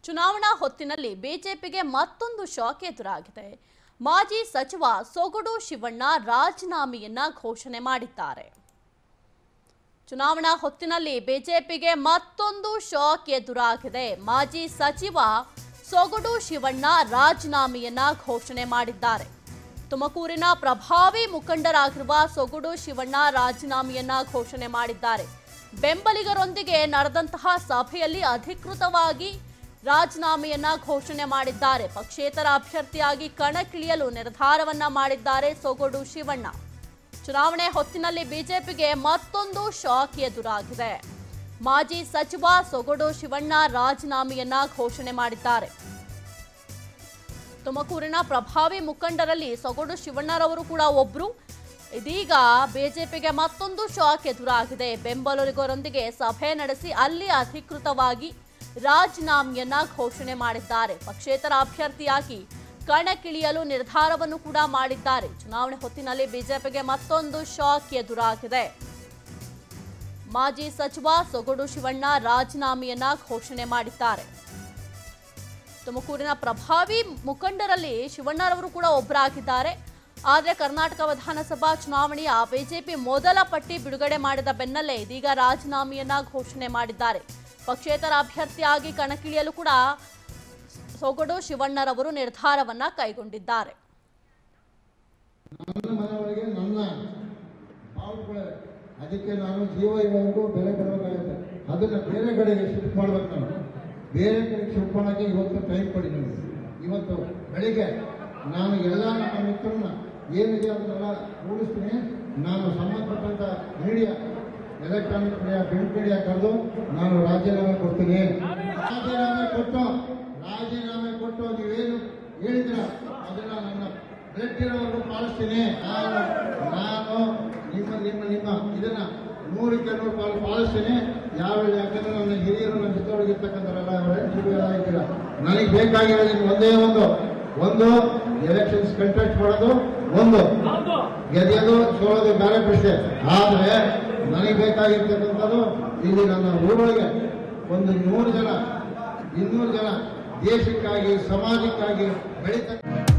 ಚುನಾವಣಾ ಹೊತ್ತಿನಲ್ಲಿ ಬಿಜೆಪಿಗೆ ಮತ್ತೊಂದು ಶಾಕ್ ಎದುರಾಗಿದೆ ಮಾಜಿ ಸಚಿವ ಸೊಗಡು ಶಿವಣ್ಣ ರಾಜೀನಾಮೆಯನ್ನ ಘೋಷಣೆ ಮಾಡಿದ್ದಾರೆ ಚುನಾವಣಾ ಹೊತ್ತಿನಲ್ಲಿ ಬಿಜೆಪಿಗೆ ಮತ್ತೊಂದು ಶಾಕ್ ಎದುರಾಗಿದೆ ಮಾಜಿ ಸಚಿವ ಸೊಗಡು ಶಿವಣ್ಣ ರಾಜೀನಾಮೆಯನ್ನ ಘೋಷಣೆ ಮಾಡಿದ್ದಾರೆ ತುಮಕೂರಿನ ಪ್ರಭಾವಿ ಮುಖಂಡರಾಗಿರುವ ಸೊಗಡು ಶಿವಣ್ಣ ರಾಜೀನಾಮೆಯನ್ನ ಘೋಷಣೆ ಮಾಡಿದ್ದಾರೆ ಬೆಂಬಲಿಗರೊಂದಿಗೆ ನಡೆದಂತಹ ಸಭೆಯಲ್ಲಿ ಅಧಿಕೃತವಾಗಿ ರಾಜೀನಾಮೆಯನ್ನ ಘೋಷಣೆ ಮಾಡಿದ್ದಾರೆ ಪಕ್ಷೇತರ ಅಭ್ಯರ್ಥಿಯಾಗಿ ಕಣಕ್ಕಿಳಿಯಲು ನಿರ್ಧಾರವನ್ನ ಮಾಡಿದ್ದಾರೆ ಸೊಗಡು ಶಿವಣ್ಣ ಚುನಾವಣೆ ಹೊತ್ತಿನಲ್ಲಿ ಬಿಜೆಪಿಗೆ ಮತ್ತೊಂದು ಶಾಕ್ ಎದುರಾಗಿದೆ ಮಾಜಿ ಸಚಿವ ಸೊಗಡು ಶಿವಣ್ಣ ರಾಜೀನಾಮೆಯನ್ನ ಘೋಷಣೆ ಮಾಡಿದ್ದಾರೆ ತುಮಕೂರಿನ ಪ್ರಭಾವಿ ಮುಖಂಡರಲ್ಲಿ ಸೊಗಡು ಶಿವಣ್ಣರವರು ಕೂಡ ಒಬ್ರು ಇದೀಗ ಬಿಜೆಪಿಗೆ ಮತ್ತೊಂದು ಶಾಕ್ ಎದುರಾಗಿದೆ ಬೆಂಬಲಿಗರೊಂದಿಗೆ ಸಭೆ ನಡೆಸಿ ಅಲ್ಲಿ ಅಧಿಕೃತವಾಗಿ ರಾಜೀನಾಮೆಯನ್ನ ಘೋಷಣೆ ಮಾಡಿದ್ದಾರೆ ಪಕ್ಷೇತರ ಅಭ್ಯರ್ಥಿಯಾಗಿ ಕಣಕ್ಕಿಳಿಯಲು ನಿರ್ಧಾರವನ್ನು ಕೂಡ ಮಾಡಿದ್ದಾರೆ ಚುನಾವಣೆ ಹೊತ್ತಿನಲ್ಲಿ ಬಿಜೆಪಿಗೆ ಮತ್ತೊಂದು ಶಾಕ್ ಎದುರಾಗಿದೆ ಮಾಜಿ ಸಚಿವ ಸೊಗಡು ಶಿವಣ್ಣ ರಾಜೀನಾಮೆಯನ್ನ ಘೋಷಣೆ ಮಾಡಿದ್ದಾರೆ ತುಮಕೂರಿನ ಪ್ರಭಾವಿ ಮುಖಂಡರಲ್ಲಿ ಶಿವಣ್ಣರವರು ಕೂಡ ಒಬ್ಬರಾಗಿದ್ದಾರೆ ಆದರೆ ಕರ್ನಾಟಕ ವಿಧಾನಸಭಾ ಚುನಾವಣೆಯ ಬಿಜೆಪಿ ಮೊದಲ ಪಟ್ಟಿ ಬಿಡುಗಡೆ ಮಾಡಿದ ಬೆನ್ನಲ್ಲೇ ಇದೀಗ ರಾಜೀನಾಮೆಯನ್ನ ಘೋಷಣೆ ಮಾಡಿದ್ದಾರೆ ಪಕ್ಷೇತರ ಅಭ್ಯರ್ಥಿಯಾಗಿ ಕಣಕ್ಕಿಳಿಯಲು ಕೂಡ ಸೊಗಡು ಶಿವಣ್ಣರವರು ನಿರ್ಧಾರವನ್ನ ಕೈಗೊಂಡಿದ್ದಾರೆ ನನ್ನ ಮನೆಯೊಳಗೆ ನನ್ನ ಬಾವುಟಗಳೇ ಅದಕ್ಕೆ ನಾನು ಜೀವ ಇರೋವರೆಗೂ ಬೆಲೆ ಕೊಡಬೇಕಾಗುತ್ತೆ ಅದನ್ನ ಬೇರೆ ಕಡೆಗೆ ಶಿಫ್ಟ್ ಮಾಡ್ಬೇಕು ನಾನು ಬೇರೆ ಕಡೆಗೆ ಶಿಫ್ಟ್ ಮಾಡೋಕ್ಕೆ ಇವತ್ತು ಟೈಮ್ ಕೊಡಿ ನನಗೆ ಇವತ್ತು ಬೆಳಿಗ್ಗೆ ನಾನು ಎಲ್ಲ ನನ್ನ ಮಿತ್ರರನ್ನ ಏನಿದೆ ಅದನ್ನೆಲ್ಲ ಕೂಡಿಸ್ತೀನಿ ನಾನು ಸಂಬಂಧಪಟ್ಟಂತ media electronic media print media ಕರೆದು ನಾನು ರಾಜೀನಾಮೆ ಕೊಡ್ತೀನಿ ರಾಜೀನಾಮೆ ಕೊಟ್ಟು ರಾಜೀನಾಮೆ ಕೊಟ್ಟು ನೀವೇನು ಹೇಳಿದ್ರ ಅದನ್ನ ನನ್ನ ಬ್ಲಡ್ ಇರೋವರೆಗೂ ಪಾಲಿಸ್ತೀನಿ ನಾನು ನಾನು ನಿಮ್ಮ ನಿಮ್ಮ ನಿಮ್ಮ ಇದನ್ನ ನೂರಕ್ಕೆ ನೂರು ಪಾಲು ಪಾಲಿಸ್ತೀನಿ ಯಾವ ಯಾಕಂದ್ರೆ ನನ್ನ ಹಿರಿಯರು ನನ್ನ ಜೊತೆಯೊಳಗಿರ್ತಕ್ಕಂಥವರೆಲ್ಲ ಎಲ್ಲ ಇದ್ದೀರ ನನಗೆ ಬೇಕಾಗಿರೋದು ಇನ್ನು ಒಂದೇ ಒಂದು ಒಂದು ಎಲೆಕ್ಷನ್ಸ್ ಕಂಟೆಕ್ಟ್ ಮಾಡೋದು ಒಂದು ಗೆದ್ದೋದು ಸೋಲೋದು ಬೇರೆ ಪ್ರಶ್ನೆ ಆದ್ರೆ ನನಗೆ ಬೇಕಾಗಿರ್ತಕ್ಕಂಥದ್ದು ಇಲ್ಲಿ ನನ್ನ ಊರೊಳಗೆ ಒಂದು ನೂರು ಜನ ಇನ್ನೂರು ಜನ ದೇಶಕ್ಕಾಗಿ ಸಮಾಜಕ್ಕಾಗಿ ಬೆಳೀತಕ್ಕ